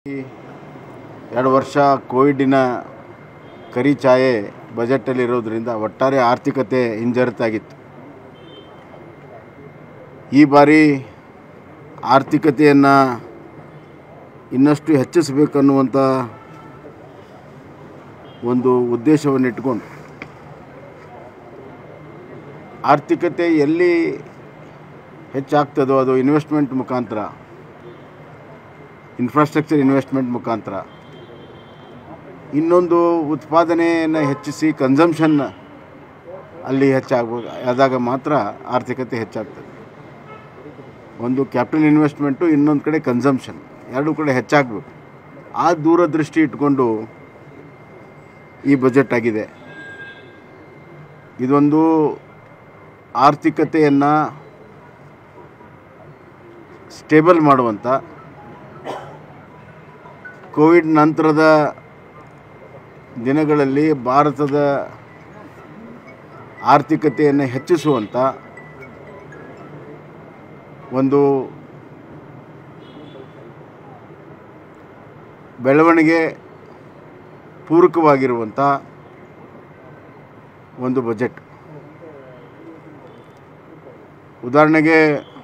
ಎರಡು ವರ್ಷ ಕೋವಿಡಿನ ಕರಿ ಛಾಯೆ ಬಜೆಟಲ್ಲಿರೋದ್ರಿಂದ ಒಟ್ಟಾರೆ ಆರ್ಥಿಕತೆ ಹಿಂಜರಿತಾಗಿತ್ತು ಈ ಬಾರಿ ಆರ್ಥಿಕತೆಯನ್ನು ಇನ್ನಷ್ಟು ಹೆಚ್ಚಿಸಬೇಕನ್ನುವಂಥ ಒಂದು ಉದ್ದೇಶವನ್ನು ಇಟ್ಕೊಂಡು ಆರ್ಥಿಕತೆ ಎಲ್ಲಿ ಹೆಚ್ಚಾಗ್ತದೋ ಅದು ಇನ್ವೆಸ್ಟ್ಮೆಂಟ್ ಮುಖಾಂತರ ಇನ್ಫ್ರಾಸ್ಟ್ರಕ್ಚರ್ ಇನ್ವೆಸ್ಟ್ಮೆಂಟ್ ಮುಖಾಂತರ ಇನ್ನೊಂದು ಉತ್ಪಾದನೆಯನ್ನು ಹೆಚ್ಚಿಸಿ ಕನ್ಸಂಪ್ಷನ್ ಅಲ್ಲಿ ಹೆಚ್ಚಾಗಬೇಕು ಆದಾಗ ಮಾತ್ರ ಆರ್ಥಿಕತೆ ಹೆಚ್ಚಾಗ್ತದೆ ಒಂದು ಕ್ಯಾಪಿಟಲ್ ಇನ್ವೆಸ್ಟ್ಮೆಂಟು ಇನ್ನೊಂದು ಕಡೆ ಕನ್ಸಂಪ್ಷನ್ ಎರಡೂ ಕಡೆ ಹೆಚ್ಚಾಗಬೇಕು ಆ ದೂರದೃಷ್ಟಿ ಇಟ್ಕೊಂಡು ಈ ಬಜೆಟ್ ಆಗಿದೆ ಇದೊಂದು ಆರ್ಥಿಕತೆಯನ್ನು ಸ್ಟೇಬಲ್ ಮಾಡುವಂಥ ಕೋವಿಡ್ ನಂತರದ ದಿನಗಳಲ್ಲಿ ಭಾರತದ ಆರ್ಥಿಕತೆಯನ್ನು ಹೆಚ್ಚಿಸುವಂಥ ಒಂದು ಬೆಳವಣಿಗೆ ಪೂರಕವಾಗಿರುವಂಥ ಒಂದು ಬಜೆಟ್ ಉದಾಹರಣೆಗೆ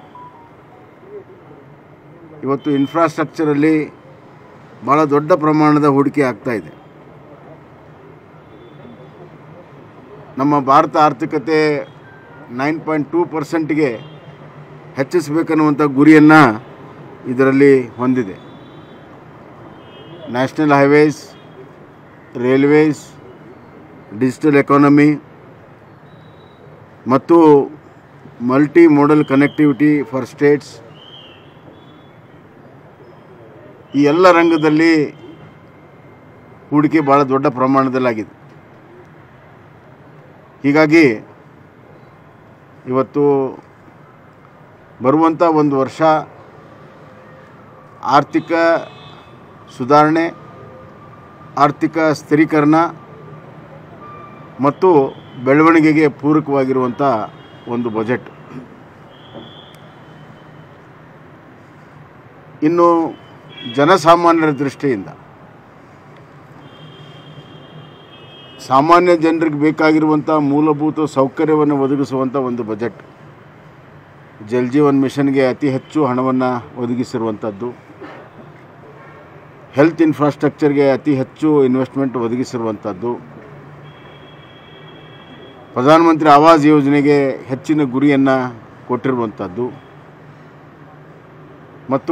ಇವತ್ತು ಇನ್ಫ್ರಾಸ್ಟ್ರಕ್ಚರಲ್ಲಿ ಭಾಳ ದೊಡ್ಡ ಪ್ರಮಾಣದ ಹೂಡಿಕೆ ಆಗ್ತಾ ಇದೆ ನಮ್ಮ ಭಾರತ ಆರ್ಥಿಕತೆ ನೈನ್ ಪಾಯಿಂಟ್ ಟೂ ಪರ್ಸೆಂಟ್ಗೆ ಹೆಚ್ಚಿಸಬೇಕನ್ನುವಂಥ ಗುರಿಯನ್ನು ಇದರಲ್ಲಿ ಹೊಂದಿದೆ national highways railways digital economy ಮತ್ತು multi modal connectivity for states ಈ ಎಲ್ಲ ರಂಗದಲ್ಲಿ ಹೂಡಿಕೆ ಭಾಳ ದೊಡ್ಡ ಪ್ರಮಾಣದಲ್ಲಾಗಿದೆ ಹೀಗಾಗಿ ಇವತ್ತು ಬರುವಂಥ ಒಂದು ವರ್ಷ ಆರ್ಥಿಕ ಸುಧಾರಣೆ ಆರ್ಥಿಕ ಸ್ಥಿರೀಕರಣ ಮತ್ತು ಬೆಳವಣಿಗೆಗೆ ಪೂರಕವಾಗಿರುವಂಥ ಒಂದು ಬಜೆಟ್ ಇನ್ನು ಜನಸಾಮಾನ್ಯರ ದೃಷ್ಟಿಯಿಂದ ಸಾಮಾನ್ಯ ಜನರಿಗೆ ಬೇಕಾಗಿರುವಂಥ ಮೂಲಭೂತ ಸೌಕರ್ಯವನ್ನು ಒದಗಿಸುವಂಥ ಒಂದು ಬಜೆಟ್ ಜಲ್ ಜೀವನ್ ಮಿಷನ್ಗೆ ಅತಿ ಹೆಚ್ಚು ಹಣವನ್ನು ಒದಗಿಸಿರುವಂಥದ್ದು ಹೆಲ್ತ್ ಇನ್ಫ್ರಾಸ್ಟ್ರಕ್ಚರ್ಗೆ ಅತಿ ಹೆಚ್ಚು ಇನ್ವೆಸ್ಟ್ಮೆಂಟ್ ಒದಗಿಸಿರುವಂಥದ್ದು ಪ್ರಧಾನಮಂತ್ರಿ ಆವಾಸ್ ಯೋಜನೆಗೆ ಹೆಚ್ಚಿನ ಗುರಿಯನ್ನು ಕೊಟ್ಟಿರುವಂಥದ್ದು ಮತ್ತು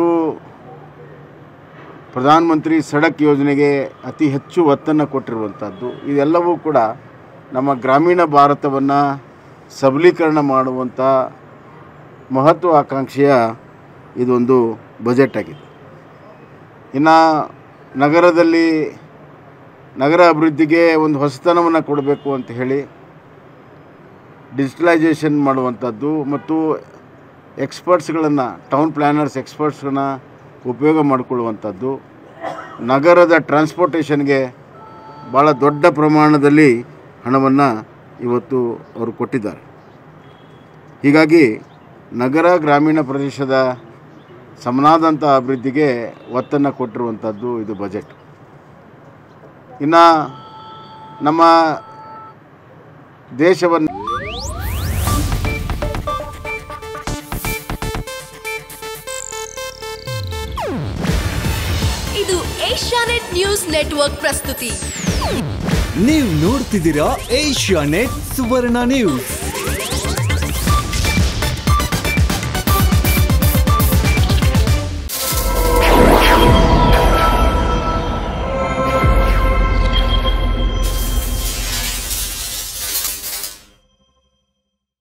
ಪ್ರಧಾನಮಂತ್ರಿ ಸಡಕ್ ಯೋಜನೆಗೆ ಅತಿ ಹೆಚ್ಚು ಒತ್ತನ್ನು ಕೊಟ್ಟಿರುವಂಥದ್ದು ಇದೆಲ್ಲವೂ ಕೂಡ ನಮ್ಮ ಗ್ರಾಮೀಣ ಭಾರತವನ್ನು ಸಬಲೀಕರಣ ಮಾಡುವಂಥ ಮಹತ್ವಾಕಾಂಕ್ಷೆಯ ಇದೊಂದು ಬಜೆಟ್ ಆಗಿದೆ ಇನ್ನು ನಗರದಲ್ಲಿ ನಗರ ಅಭಿವೃದ್ಧಿಗೆ ಒಂದು ಹೊಸತನವನ್ನು ಕೊಡಬೇಕು ಅಂತ ಹೇಳಿ ಡಿಜಿಟಲೈಸೇಷನ್ ಮಾಡುವಂಥದ್ದು ಮತ್ತು ಎಕ್ಸ್ಪರ್ಟ್ಸ್ಗಳನ್ನು ಟೌನ್ ಪ್ಲ್ಯಾನರ್ಸ್ ಎಕ್ಸ್ಪರ್ಟ್ಸ್ಗಳನ್ನ ಉಪಯೋಗ ಮಾಡಿಕೊಳ್ಳುವಂಥದ್ದು ನಗರದ ಟ್ರಾನ್ಸ್ಪೋರ್ಟೇಷನ್ಗೆ ಭಾಳ ದೊಡ್ಡ ಪ್ರಮಾಣದಲ್ಲಿ ಹಣವನ್ನು ಇವತ್ತು ಅವರು ಕೊಟ್ಟಿದ್ದಾರೆ ಹೀಗಾಗಿ ನಗರ ಗ್ರಾಮೀಣ ಪ್ರದೇಶದ ಸಮನಾದಂಥ ಅಭಿವೃದ್ಧಿಗೆ ಒತ್ತನ್ನು ಕೊಟ್ಟಿರುವಂಥದ್ದು ಇದು ಬಜೆಟ್ ಇನ್ನು ನಮ್ಮ ದೇಶವನ್ನು ಇದು ಏಷ್ಯಾನೆಟ್ ನ್ಯೂಸ್ ನೆಟ್ವರ್ಕ್ ಪ್ರಸ್ತುತಿ ನೀವು ನೋಡ್ತಿದ್ದೀರಾ ಏಷ್ಯಾ ನೆಟ್ ಸುವರ್ಣ ನ್ಯೂಸ್